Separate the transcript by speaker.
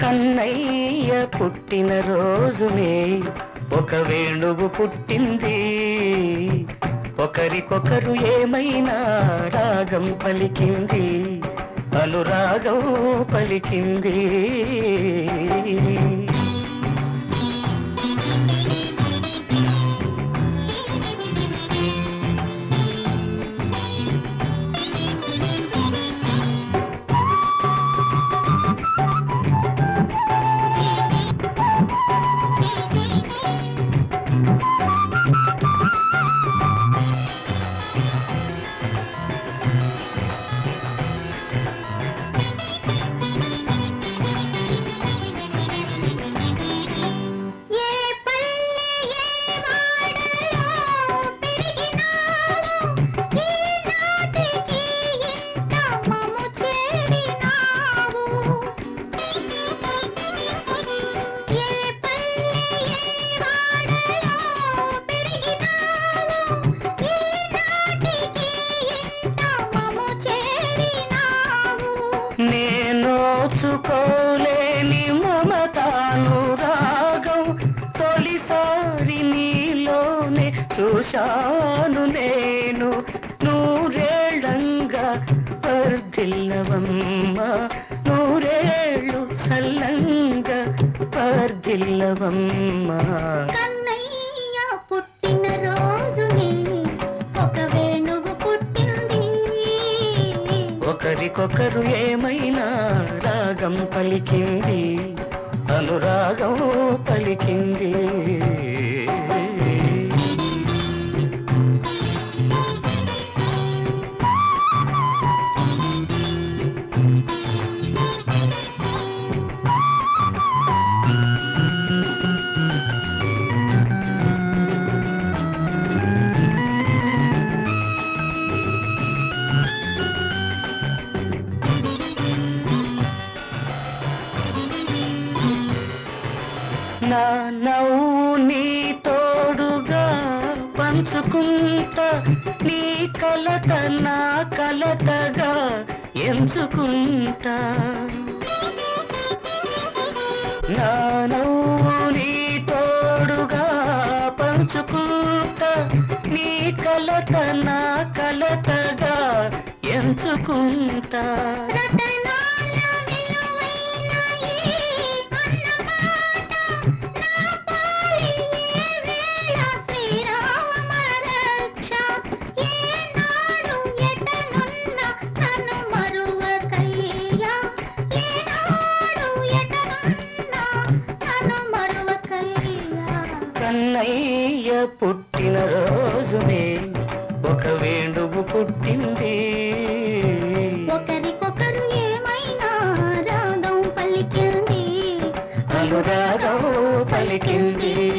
Speaker 1: కన్నయ్య పుట్టిన రోజునే ఒక వేణువు పుట్టింది ఒకరికొకరు ఏమైనా రాగం పలికింది అనురాగం పలికింది
Speaker 2: ఏ పల్లె ఏ వాడలో పెరిగినావు ఈనాటికి ఇంత మము చేరినావు ఏ పల్లె ఏ వాడలో పెరిగినావు ఈనాటికి ఇంత మము చేరినావు
Speaker 1: నేనోచుకోలేని మమతాను రాగం తొలిసారి నీలోనే చూశాను నేను నూరేళ్ళంగా పర్దిల్లవమ్మ నూరేళ్ళు సల్లంగా పర్దిల్లవమ్మ
Speaker 2: కన్నయ్య పుట్టిన రోజునే ఒక వేణువు పుట్టింది
Speaker 1: ఒకరికొకరు ఏమైనా రాగం పలికింది అనురాగం పలికింది నా నవ్వు నీ తోడుగా పంచుకుంటా నీ కలత నా కలతగా ఎంచుకుంటా నా నవ్వు నీ తోడుగా పంచుకుంటా నీ కలత నా కలతగా ఎంచుకుంటా
Speaker 2: రతనాల విలువైన ఈ అన్నమాట నా పాలి ఏ వేళ శ్రీరామ రక్ష ఏనాడు ఎటనున్న నన్ను మరువకయ్యా ఏనాడు ఎటనున్న నన్ను మరువకయ్యా
Speaker 1: కన్నయ్య పుట్టిన రోజునే ఒక వేణువు పుట్టింది
Speaker 2: ఒకరికొకరు ఏమైనా రాగం పలికింది
Speaker 1: అనురాగం పలికింది